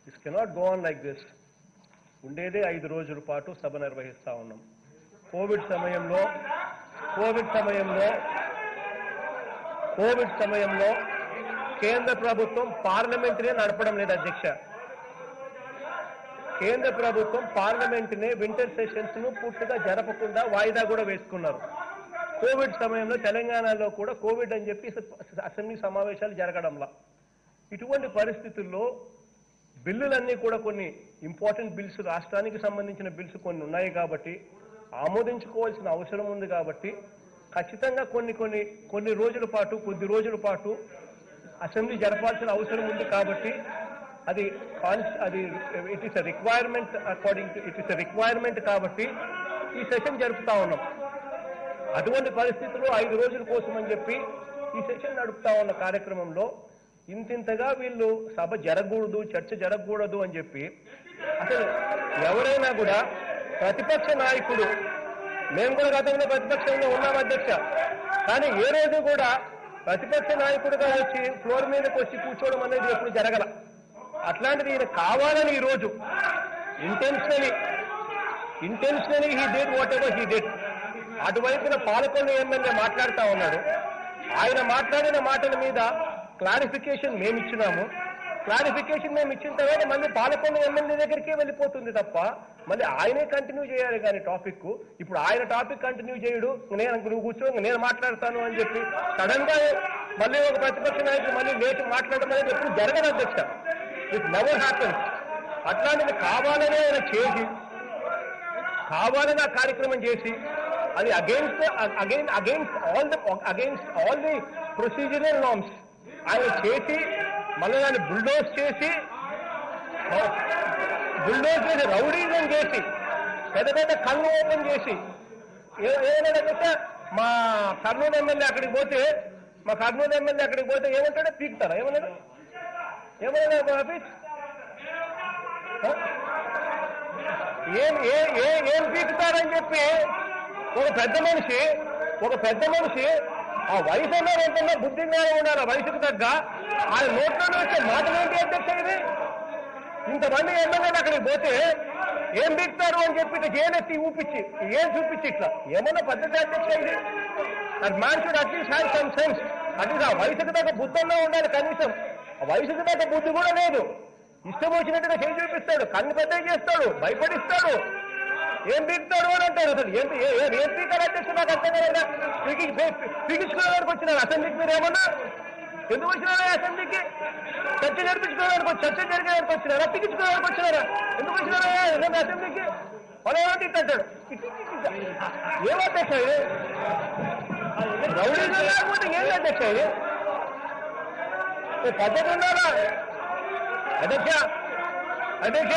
this cannot go on like this ఉండేదే ఐదు రోజుల పాటు సభ నిర్వహిస్తా ఉన్నాం కోవిడ్ సమయంలో కోవిడ్ సమయంలో కోవిడ్ సమయంలో కేంద్ర ప్రభుత్వం పార్లమెంట్నే నడపడం లేదు అధ్యక్ష కేంద్ర ప్రభుత్వం పార్లమెంట్నే వింటర్ సెషన్స్ ను పూర్తిగా జరపకుండా వాయిదా కూడా వేసుకున్నారు కోవిడ్ సమయంలో తెలంగాణలో కూడా కోవిడ్ అని చెప్పి అసెంబ్లీ సమావేశాలు జరగడంలా ఇటువంటి పరిస్థితుల్లో బిల్లులన్నీ కూడా కొన్ని ఇంపార్టెంట్ బిల్స్ రాష్ట్రానికి సంబంధించిన బిల్స్ కొన్ని ఉన్నాయి కాబట్టి ఆమోదించుకోవాల్సిన అవసరం ఉంది కాబట్టి ఖచ్చితంగా కొన్ని కొన్ని కొన్ని రోజుల పాటు కొద్ది రోజుల పాటు అసెంబ్లీ జరపాల్సిన అవసరం ఉంది కాబట్టి అది కాన్స్ అది it is requirement according to it is requirement కాబట్టి ఈ సెషన్ జరుపుతా ఉన్నాం అటువంటి పరిస్థితుల్లో ఐదు రోజుల కోసం అని చెప్పి ఈ సెషన్ నడుపుతా ఉన్న కార్యక్రమంలో ఇంతింతగా వీళ్ళు సభ జరగకూడదు చర్చ జరగకూడదు అని చెప్పి అసలు ఎవరైనా కూడా ప్రతిపక్ష నాయకుడు మేము కూడా గతంలో ప్రతిపక్షంలో ఉన్నాం అధ్యక్ష కానీ ఏ రోజు కూడా ప్రతిపక్ష నాయకుడిగా వచ్చి ఫ్లోర్ మీదకి వచ్చి కూర్చోవడం అనేది ఎప్పుడు జరగల అట్లాంటిది ఈయన కావాలని ఈ రోజు intentionally intentionally he date whatever he date అటువైపున పాలకొండ ఎమ్మెల్యే మాట్లాడుతా ఉన్నాడు ఆయన మాట్లాడిన మాటల మీద క్లారిఫికేషన్ మేము ఇచ్చినాము క్లారిఫికేషన్ మేము ఇచ్చిన తర్వాత మళ్ళీ పాలకొండ ఎమ్మెల్యే దగ్గరికే వెళ్ళిపోతుంది తప్ప మళ్ళీ ఆయనే కంటిన్యూ చేయాలి కానీ టాపిక్ ఇప్పుడు ఆయన టాపిక్ కంటిన్యూ చేయడు నేను నువ్వు కూర్చో నేను మాట్లాడతాను అని చెప్పి సడన్ గా మళ్ళీ ఒక ప్రతిపక్ష నాయకుడు మళ్ళీ లేచి మాట్లాడడం అనేది ఎప్పుడు జరగదు అధ్యక్ష ఇట్ నెవర్ హ్యాపన్స్ అట్లాంటిది కావాలనే ఆయన చేసి కావాలని ఆ కార్యక్రమం చేసి అది against again against all the against all the procedural norms ఆయన చేసి మళ్ళీ దాన్ని బుల్డోజ్ చేసి బుల్డోజ్ చేసి రౌడీజం చేసి పెద్ద పెద్ద కళ్ళు ఓపెన్ చేసి ఏ- ఏమైనా మా కర్నూలు ఎమ్మెల్యే అక్కడికి పోతే మా కర్నూలు ఎమ్మెల్యే అక్కడికి పోతే ఏమంటాడో పీకుతారా ఏమన్నాడు ఏమన్నా ఆఫీస్ ఏం ఏ ఏ ఏం పీకుతారని చెప్పి ఒక పెద్ద మనిషి ఒక పెద్ద మనిషి ఆ వయసు అన్నారు ఎంతన్నా బుద్ధి జ్ఞానం ఉన్నారు ఆ వయసుకు తగ్గ ఆయన నోట్లో వచ్చే మాటలు ఏంటి అధ్యక్ష ఇది ఇంతమంది ఎమ్మెల్యేలు అక్కడికి పోతే ఏం పీకుతారు అని చెప్పి ఇట్లా చేయనెత్తి ఊపించి ఏం చూపించి ఇట్లా ఏమన్నా పద్ధతి అధ్యక్ష ఇది that man should at least have some sense at least ఆ వయసుకు తగ్గ బుద్ధన్నా ఉండాలి కనీసం ఆ వయసుకు తగ్గ బుద్ధి కూడా లేదు ఇష్టం వచ్చినట్టుగా చేయి చూపిస్తాడు కన్ను పెద్ద చేస్తాడు భయపడిస్తాడు ఏం పీకుతాడు అని అంటారు అసలు ఏం ఏ- ఏ- ఏం పీకారు అధ్యక్ష నాకు అర్థం కదా పీకి పీకించుకోవడానికి వచ్చినారు అసెంబ్లీకి మీరు ఏమన్నా ఎందుకు వచ్చినారా అసెంబ్లీకి చర్చ జరిపించుకోవడానికి వచ్చి- చర్చ జరిగేదానికి వచ్చినారా పీకించుకోవడానికి వచ్చినారా ఎందుకు వచ్చినారా ఏమన్నా అసెంబ్లీకి వాళ్ళు ఏమంటే ఇట్టాడు ఏం అధ్యక్ష ఇది రౌడీ లేకపోతే ఏం అధ్యక్ష ఇది ఓ పద్ధతి ఉండాలా అధ్యక్ష అధ్యక్ష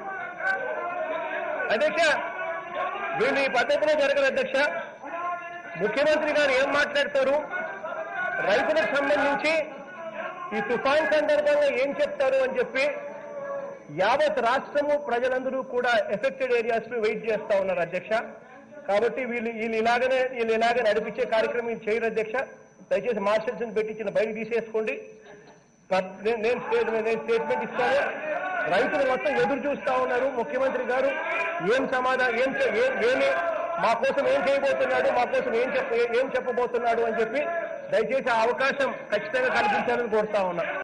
అధ్యక్ష వీళ్ళు ఈ పద్ధతిలో జరగదు అధ్యక్ష ముఖ్యమంత్రి గారు ఏం మాట్లాడతారు రైతులకు సంబంధించి ఈ తుఫాన్ సందర్భంగా ఏం చెప్తారు అని చెప్పి యావత్ రాష్ట్రము ప్రజలందరూ కూడా ఎఫెక్టెడ్ ఏరియాస్ లో వెయిట్ చేస్తా ఉన్నారు అధ్యక్ష కాబట్టి వీళ్ళు వీళ్ళు ఇలాగనే వీళ్ళు ఇలాగే నడిపించే కార్యక్రమం వీళ్ళు చేయరు అధ్యక్ష దయచేసి మార్షల్స్ పెట్టించిన బయట తీసేసుకోండి పర్- నేను నేను స్టేట్ నేను స్టేట్మెంట్ ఇస్తాను రైతులు మొత్తం ఎదురు చూస్తా ఉన్నారు ముఖ్యమంత్రి గారు ఏం సమాధానం ఏం చె- ఏ- ఏమి మా కోసం ఏం చేయబోతున్నాడు మా కోసం ఏం చెప్ప ఏం చెప్పబోతున్నాడు అని చెప్పి దయచేసి ఆ అవకాశం ఖచ్చితంగా కల్పించాలని కోరుతా ఉన్నా